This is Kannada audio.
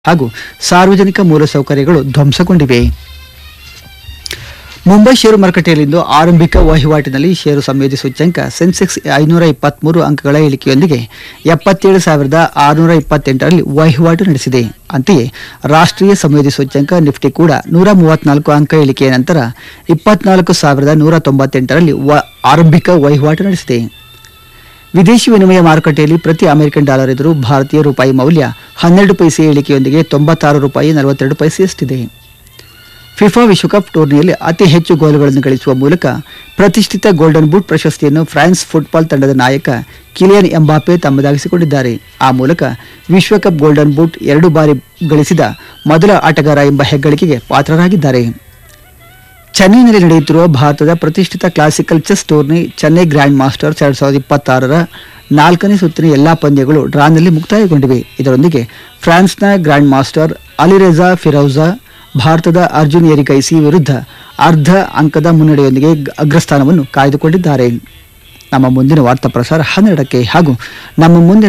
ಹಾಗೂ ಸಾರ್ವಜನಿಕ ಮೂಲಸೌಕರ್ಯಗಳು ಧ್ವಂಸಗೊಂಡಿವೆ ಮುಂಬೈ ಷೇರು ಮಾರುಕಟ್ಟೆಯಲ್ಲಿಂದು ಆರಂಭಿಕ ವಹಿವಾಟಿನಲ್ಲಿ ಷೇರು ಸಂಯೋಜಿ ಸೂಚ್ಯಂಕ ಸೆನ್ಸೆಕ್ಸ್ ಐನೂರ ಇಪ್ಪತ್ಮೂರು ಅಂಕಗಳ ಇಳಿಕೆಯೊಂದಿಗೆ ಎಪ್ಪತ್ತೇಳು ಸಾವಿರದ ಆರುನೂರ ಇಪ್ಪತ್ತೆಂಟರಲ್ಲಿ ವಹಿವಾಟು ನಡೆಸಿದೆ ಅಂತೆಯೇ ರಾಷ್ಟ್ರೀಯ ಸಂಯೋಜಿ ಸೂಚ್ಯಂಕ ನಿಫ್ಟಿ ಕೂಡ ನೂರ ಮೂವತ್ನಾಲ್ಕು ಅಂಕ ಇಳಿಕೆಯ ನಂತರ ಇಪ್ಪತ್ನಾಲ್ಕು ಸಾವಿರದ ನೂರ ತೊಂಬತ್ತೆಂಟರಲ್ಲಿ ವ- ಆರಂಭಿಕ ವಹಿವಾಟು ನಡೆಸಿದೆ ವಿದೇಶಿ ವಿನಿಮಯ ಮಾರುಕಟ್ಟೆಯಲ್ಲಿ ಪ್ರತಿ ಅಮೆರಿಕನ್ ಡಾಲರ್ ಎದುರು ಭಾರತೀಯ ರೂಪಾಯಿ ಮೌಲ್ಯ ಹನ್ನೆರಡು ಪೈಸೆ ಇಳಿಕೆಯೊಂದಿಗೆ ತೊಂಬತ್ತಾರು ರೂಪಾಯಿ ನಲವತ್ತೆರಡು ಪೈಸೆಯಷ್ಟಿದೆ ಫಿಫಾ ವಿಶ್ವಕಪ್ ಟೂರ್ನಿಯಲ್ಲಿ ಅತಿ ಹೆಚ್ಚು ಗೋಲುಗಳನ್ನು ಗಳಿಸುವ ಮೂಲಕ ಪ್ರತಿಷ್ಠಿತ ಗೋಲ್ಡನ್ ಬೂಟ್ ಪ್ರಶಸ್ತಿಯನ್ನು ಫ್ರಾನ್ಸ್ ಫುಟ್ಬಾಲ್ ತಂಡದ ನಾಯಕ ಕಿಲಿಯನ್ ಎಂಬಾಪೆ ತಮ್ಮದಾಗಿಸಿಕೊಂಡಿದ್ದಾರೆ ಆ ಮೂಲಕ ವಿಶ್ವಕಪ್ ಗೋಲ್ಡನ್ ಬೂಟ್ ಎರಡು ಬಾರಿ ಗಳಿಸಿದ ಮೊದಲ ಆಟಗಾರ ಎಂಬ ಹೆಗ್ಗಳಿಕೆಗೆ ಪಾತ್ರರಾಗಿದ್ದಾರೆ ಚೆನ್ನೈನಲ್ಲಿ ನಡೆಯುತ್ತಿರುವ ಭಾರತದ ಪ್ರತಿಷ್ಠಿತ classical chess tourney Chennai grand masters ಎರಡ್ ಸಾವಿರದ ಇಪ್ಪತ್ತಾರರ ನಾಲ್ಕನೇ ಸುತ್ತಿನ ಎಲ್ಲಾ ಪಂದ್ಯಗಳು ಡ್ರಾನಲ್ಲಿ ಮುಕ್ತಾಯಗೊಂಡಿವೆ ಇದರೊಂದಿಗೆ ಫ್ರಾನ್ಸ್ನ ಗ್ರ್ಯಾಂಡ್ ಮಾಸ್ಟರ್ ಅಲಿರೆಜಾ ಫಿರೌಜಾ ಭಾರತದ ಅರ್ಜುನ್ ಎರಿಕೈಸಿ ವಿರುದ್ಧ ಅರ್ಧ ಅಂಕದ ಮುನ್ನಡೆಯೊಂದಿಗೆ ಗ- ಅಗ್ರಸ್ಥಾನವನ್ನು ಕಾಯ್ದುಕೊಂಡಿದ್ದಾರೆ ನಮ್ಮ ಮುಂದಿನ ವಾರ್ತಾ ಪ್ರಸಾರ ಹನ್ನೆರಡಕ್ಕೆ ಹಾಗೂ ನಮ್ಮ ಮುಂದಿನ